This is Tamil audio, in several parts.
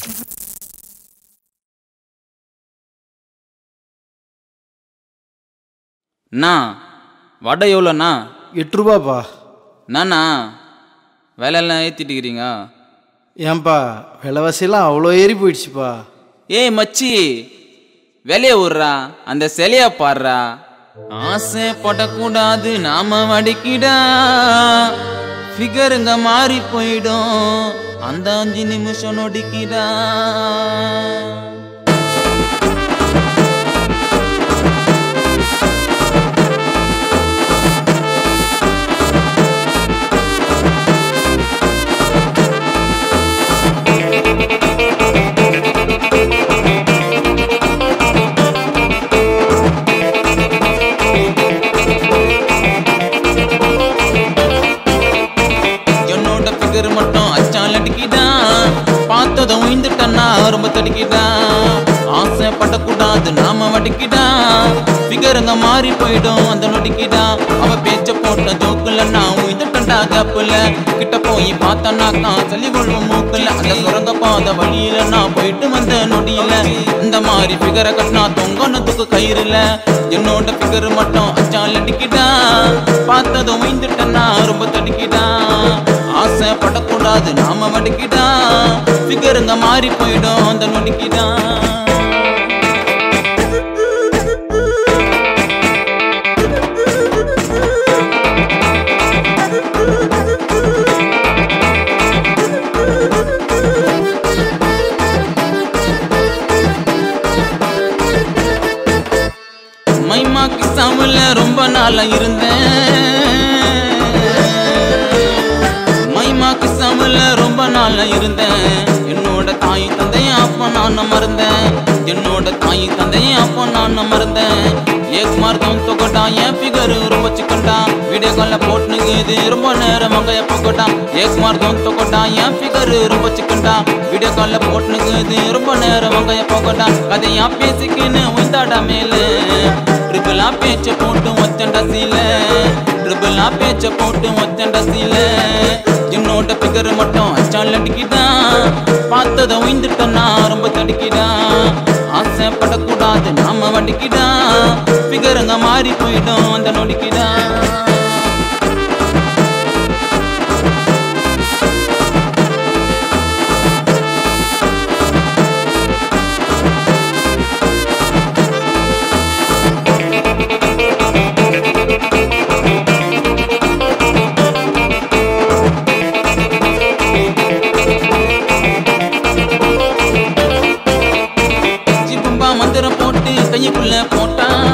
அண்ணா வடை எவ்வளோண்ணா எட்டு ரூபாப்பா என்னண்ணா விலையெல்லாம் ஏற்றிட்டுக்கிறீங்க ஏன்பா விலைவாசியெல்லாம் அவ்வளோ ஏறி போயிடுச்சுப்பா ஏய் மச்சி வெளிய விட்றா அந்த சிலைய பாடுறா ஆசைப்படக்கூடாது நாம வடிக்கிடா ஃபிகருங்க மாறி போயிடும் அந்த அஞ்சு நிமிஷம் நொடிக்கிடா என்னோட ஃபிகர் மட்டும் அச்சால் அடிக்கிடா பார்த்ததும் உயிந்துட்டன்னா ரொம்ப தடிக்கிடா ஆசைப்படக்கூடாது நாம வடிக்கிடா ஃபிகருங்க மாறி போயிடும் அந்த நொடிக்கிடா அவ பேச்ச போட்ட ஜோக்குல நான் உயிந்துட்டா கப்புல கிட்ட போய் பார்த்தனாக்கா சொல்லி கொள்வோம் மூக்குல அந்த சுரங்க பாத வழியில நான் போயிட்டு வந்த நொடியில இந்த மாதிரி ஃபிகரை கட்டினா தொங்கனத்துக்கு கயிறுல என்னோட ஃபிகர் மட்டும் அச்சால் அடிக்கிடா பார்த்ததும் உயிந்துட்டன்னா ரொம்ப தடிக்கிடா ஆசைப்படக்கூடாது நாம வடிக்கிடா ஃபிகருங்க மாறி போயிடும் அந்த நொடிக்கிடா மைமா கிசாமில் ரொம்ப நாளா இருந்தேன் மைமா கிசாமில் ரொம்ப நாளா இருந்தேன் என்னோட தாய் தந்தையும் அப்போ நான் மறந்தேன் என்னோட தாய் தந்தையும் அப்போ நான் மறந்தேன் ஏக் மார்க்கம் தொகட்டா என் ஃபிகர் ரொம்ப சிக்கண்டா வீடியோ காலில் போட்டுனுக்குது ரொம்ப நேரம் மங்கைய போக்கட்டா ஏக் மார்க்கம் தொகட்டா என் ஃபிகர் ரொம்ப சிக்கண்டா வீடியோ காலில் போட்டுனுக்குது ரொம்ப நேரம் மங்கைய போக்கட்டா கதையா பேசிக்கின்னு உய்தாடா மேலே ட்ரிபிளா பேச்ச போட்டு ஒத்தண்டா சீல ட்ரிபிளா பேச்ச போட்டு ஒத்தண்டா சீல என்னோட பிகர் மட்டும் அச்சால் அடிக்கிட்டான் பார்த்ததை உயிந்துட்டோன்னா ரொம்ப தடிக்கிடான் ஆசைப்படக்கூடாது நாம வடிக்கிடான் பிகருங்க மாறி போயிடும் அந்த நொடிக்கிடான் ஜிபும்பா மந்திரம் போட்டு கையுக்குள்ள போட்டான்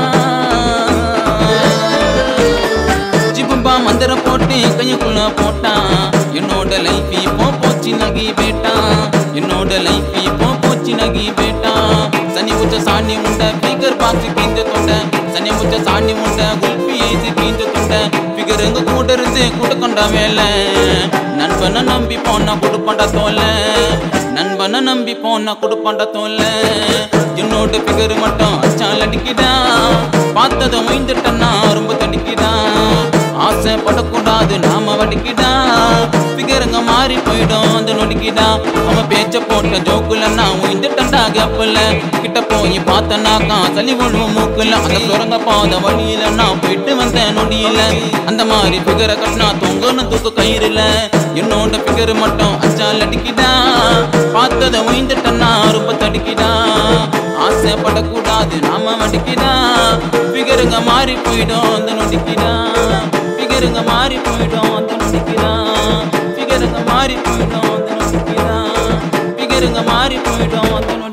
ஜிபும்பா மந்திரம் போட்டு கையுக்குள்ள போட்டான் என்னோட லைஃப் இப்போ போச்சு நகி பேட்டான் என்னோட லைஃப் இப்போ போச்சு நகி பேட்டான் சனி முச்ச சாணி முண்டை பிகர் பாக்ஸ் கீஞ்ச தொண்டை சனி முச்ச சாணி முண்டை குல்பி ஏசி கீஞ்ச தொண்டை பிகர் எங்க கூட இருந்து கூட கொண்ட வேலை நண்பனை நம்பி போனா கொடுப்பாண்டா தோலை நண்பனை நம்பி போனா கொடுப்பாண்டா தோலை என்னோட பிகர் மட்டும் அச்சால் அடிக்கிடான் பார்த்ததை மைந்துட்டன்னா ரொம்ப தடிக்கிடான் ஆசைப்படக்கூடாது நாம வடிக்கிடான் பிகருங்க மாறி போயிடும் அந்த நொடிக்கிடான் அவன் பேச்ச போட்ட ஜோக்குல நான் உயிந்துட்டா கப்பல கிட்ட போய் பார்த்தனாக்கா சளி விழுவும் மூக்குல அந்த சுரங்க பாத வழியில நான் போயிட்டு வந்த நொடியில அந்த மாதிரி பிகரை கட்டினா தொங்கன்னு தூக்க கயிறுல என்னோட பிகர் மட்டும் அச்சால் அடிக்கிடான் பார்த்ததை உயிந்துட்டன்னா ரொம்ப தடிக்கிடான் ஆசைப்படக்கூடாது நாம வடிக்கிடான் பிகருங்க மாறி போயிடும் அந்த நொடிக்கிடான் பிகருங்க மாறி போயிடும் அந்த நொடிக்கிடான் பிகருங்க மாறி போயிடும் அந்த நொடிக்கிடான் பிகருங்க மாறி போயிடும் அந்த நொடி